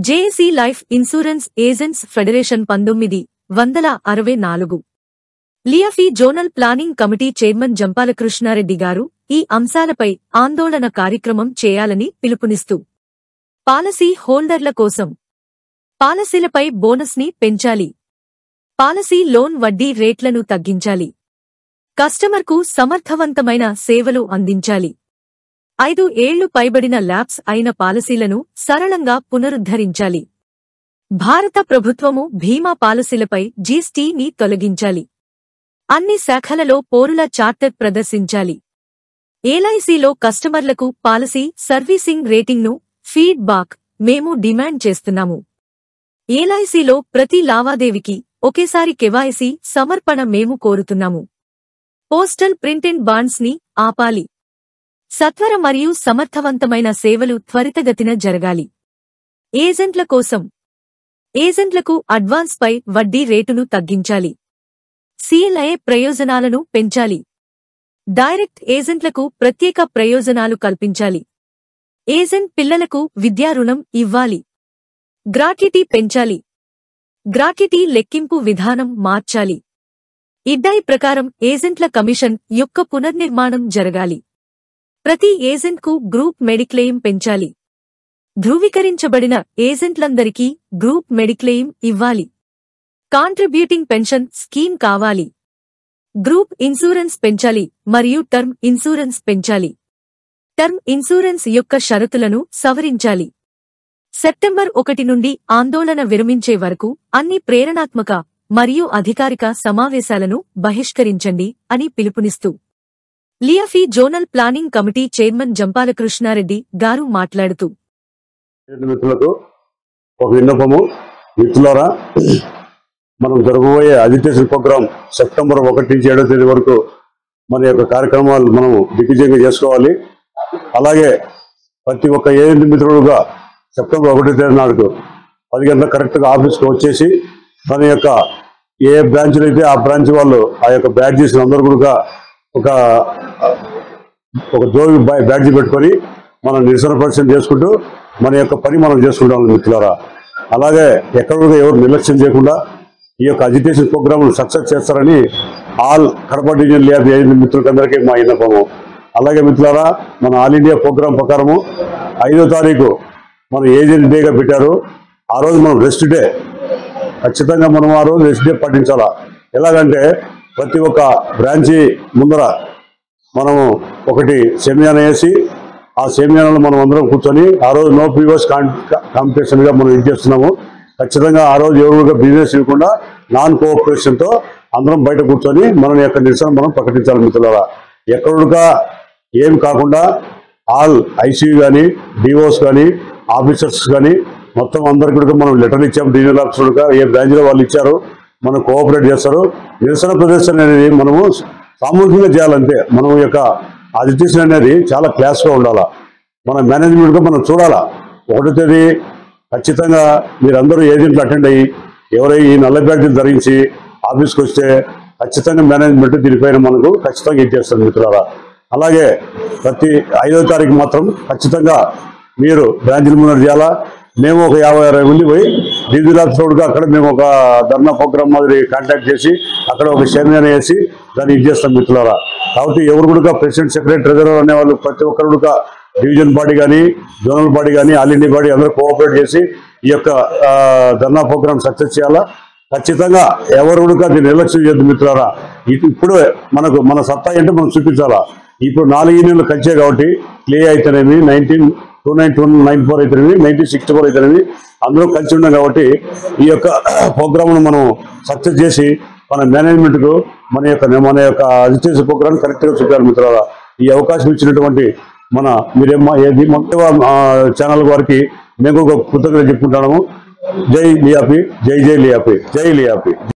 JAC life insurance agents federation పంతొమ్మిది వందల అరవై నాలుగు LIAFI zonal planning committee chairman Jampala Krishna Reddy గారు ఈ అంశాలపై ఆందోళన కార్యక్రమం చేయాలని పిలుపునిస్తూ పాలసీ హోల్డర్ల కోసం పాలసీలపై బోనస్ని పెంచాలి పాలసీ లోన్ వడ్డీ రేట్లను తగ్గించాలి కస్టమర్కు సమర్థవంతమైన సేవలు అందించాలి ఐదు ఏళ్లు పైబడిన ల్యాబ్స్ అయిన పాలసీలను సరళంగా పునరుద్ధరించాలి భారత ప్రభుత్వము బీమా పాలసీలపై జీఎస్టీని తొలగించాలి అన్ని శాఖలలో పోరుల చార్టర్ ప్రదర్శించాలి ఎల్ఐసిలో కస్టమర్లకు పాలసీ సర్వీసింగ్ రేటింగ్ను ఫీడ్బాక్ మేము డిమాండ్ చేస్తున్నాము ఎల్ఐసిలో ప్రతి లావాదేవీకి ఒకేసారి కెవాయిసీ సమర్పణ మేము కోరుతున్నాము పోస్టల్ ప్రింటెడ్ బాండ్స్ ని ఆపాలి సత్వర మరియు సమర్థవంతమైన సేవలు త్వరితగతిన జరగాలి ఏజెంట్ల కోసం ఏజెంట్లకు అడ్వాన్స్ పై వడ్డీ రేటును తగ్గించాలి సిఎల్ఐ ప్రయోజనాలను పెంచాలి డైరెక్ట్ ఏజెంట్లకు ప్రత్యేక ప్రయోజనాలు కల్పించాలి ఏజెంట్ పిల్లలకు విద్యా రుణం ఇవ్వాలి గ్రాట్యుటీ పెంచాలి గ్రాట్యుటీ లెక్కింపు విధానం మార్చాలి ఇడ్డాయి ప్రకారం ఏజెంట్ల కమిషన్ యొక్క పునర్నిర్మాణం జరగాలి ప్రతి ఏజెంట్కు గ్రూప్ మెడిక్లెయిమ్ పెంచాలి ధృవీకరించబడిన ఏజెంట్లందరికీ గ్రూప్ మెడిక్లెయిమ్ ఇవ్వాలి కాంట్రిబ్యూటింగ్ పెన్షన్ స్కీమ్ కావాలి గ్రూప్ ఇన్సూరెన్స్ పెంచాలి మరియు టర్మ్ ఇన్సూరెన్స్ పెంచాలి టర్మ్ ఇన్సూరెన్స్ యొక్క షరతులను సవరించాలి సెప్టెంబర్ ఒకటి నుండి ఆందోళన విరమించే వరకు అన్ని ప్రేరణాత్మక మరియు అధికారిక సమావేశాలను బహిష్కరించండి అని పిలుపునిస్తూ LIAFI zonal planning committee chairman Jampala Krishna Reddy గారు మాట్లాడుతూ ఏడు మిత్రులకు ఒక విన్నపము మిత్రులారా మనం జరగబోయే అజిటేషన్ ప్రోగ్రాం సెప్టెంబర్ ఒకటి నుంచి ఏడో తేదీ వరకు మన యొక్క కార్యక్రమాలు మనం దిగ్విజయంగా చేసుకోవాలి అలాగే ప్రతి ఒక్క ఏజెంట్ మిత్రుడుగా సెప్టెంబర్ ఒకటో తేదీ నాడు పది గంటల కరెక్ట్గా ఆఫీస్కి వచ్చేసి మన యొక్క ఏ బ్రాంచ్లో అయితే ఆ బ్రాంచ్ వాళ్ళు ఆ యొక్క బ్యాడ్జెస్ అందరూ కూడా ఒక ఒక జోగి బ్యా- బ్యాడ్జీ పెట్టుకొని మనం నిరసన పరిచయం చేసుకుంటూ మన యొక్క పని మనం చేసుకుంటాం మిత్రులారా అలాగే ఎక్కడ కూడా ఎవరు నిర్లక్ష్యం చేయకుండా ఈ యొక్క అజిటేషన్ ప్రోగ్రామ్ సక్సెస్ చేస్తారని ఆల్ కడప డివిజన్ ల్యాబ్ ఏజెంట్ మిత్రులందరికీ మా విన్నపము అలాగే మిత్రులారా మన ఆల్ ఇండియా ప్రోగ్రాం ప్రకారము ఐదో తారీఖు మన ఏజెంట్ డేగా పెట్టారు ఆ రోజు మనం రెస్ట్ డే ఖచ్చితంగా మనం ఆ రోజు రెస్ట్ డే పాటించాలా ఎలాగంటే ప్రతి ఒక్క బ్రాంచి ముందర మనము ఒకటి సెమినార్ వేసి ఆ సెమినార్లో మనం అందరం కూర్చొని ఆ రోజు నో ప్రీవియస్ కాంపిటీషన్ గా మనం ఇది చేస్తున్నాము ఖచ్చితంగా ఆ రోజు ఎవరు బిజినెస్ ఇవ్వకుండా నాన్ కోఆపరేషన్ తో అందరం బయట కూర్చొని మన యొక్క నిరసన మనం ప్రకటించాలి మిత్రులారా ఎక్కడుగా ఏమి కాకుండా ఆల్ ఐసీయూ కానీ డిఓస్ కానీ ఆఫీసర్స్ కానీ మొత్తం అందరికి కూడా మనం లెటర్ ఇచ్చాం డివిజనల్ ఆఫీసర్గా ఏ బ్రాంచ్లో వాళ్ళు ఇచ్చారు మనం కోఆపరేట్ చేస్తారు నిరసన ప్రదర్శన అనేది మనము సామూహికంగా చేయాలంటే మనం యొక్క అజిటేషన్ అనేది చాలా క్లాస్గా ఉండాలా మన మేనేజ్మెంట్గా మనం చూడాలా ఒకటో తేదీ ఖచ్చితంగా మీరందరూ ఏజెంట్లు అటెండ్ అయ్యి ఎవరై ఈ నల్ల బ్యాగ్లు ధరించి ఆఫీస్కి వస్తే ఖచ్చితంగా మేనేజ్మెంట్ దీనిపైన మనకు ఖచ్చితంగా ఇచ్చేస్తారు మిత్రులారా అలాగే ప్రతి ఐదో తారీఖు మాత్రం ఖచ్చితంగా మీరు బ్రాంచ్ల ముందర చేయాలా మేము ఒక యాభై అరవై మంది పోయి డీజిల్ ఆఫీసర్గా అక్కడ మేము ఒక ధర్నా ప్రోగ్రామ్ మాదిరి కాంటాక్ట్ చేసి అక్కడ ఒక సెమినార్ వేసి దాన్ని ఇది చేస్తాం మిత్రులారా కాబట్టి ఎవరు కూడా ప్రెసిడెంట్ సెక్రటరీ ట్రెజరర్ అనే వాళ్ళు ప్రతి ఒక్కరు కూడా డివిజన్ బాడీ కానీ జోనల్ బాడీ కానీ ఆల్ ఇండియా బాడీ అందరూ కోఆపరేట్ చేసి ఈ యొక్క ఆ, ధర్నా ప్రోగ్రామ్ సక్సెస్ చేయాలా ఖచ్చితంగా ఎవరు కూడా దీన్ని నిర్లక్ష్యం చేయద్దు మిత్రులారా ఇటు- ఇప్పుడు మనకు మన సత్తా ఏంటో మనం చూపించాలా ఇప్పుడు నాలుగు యూనియన్లు కలిసే కాబట్టి క్లే అయితేనేమి nineteen two nine two nine four అయితేనేమి నైన్టీన్ సిక్స్టీ ఫోర్ అయితేనేమి అందరూ కలిసి ఉన్నాం కాబట్టి ఈ యొక్క ప్రోగ్రామ్ను మనం సక్సెస్ చేసి మన మేనేజ్మెంట్కు మన యొక్క మన యొక్క అజిటేషన్ ప్రోగ్రామ్ కరెక్ట్గా చూపారు మిత్రులారా ఈ అవకాశం ఇచ్చినటువంటి మన మీరేమ్మా ఏది మొత్తం ఛానల్ వారికి మేము కూడా కృతజ్ఞత చెప్పుకుంటున్నాము జై లియాపి జై జై లియాపి జై లియాపి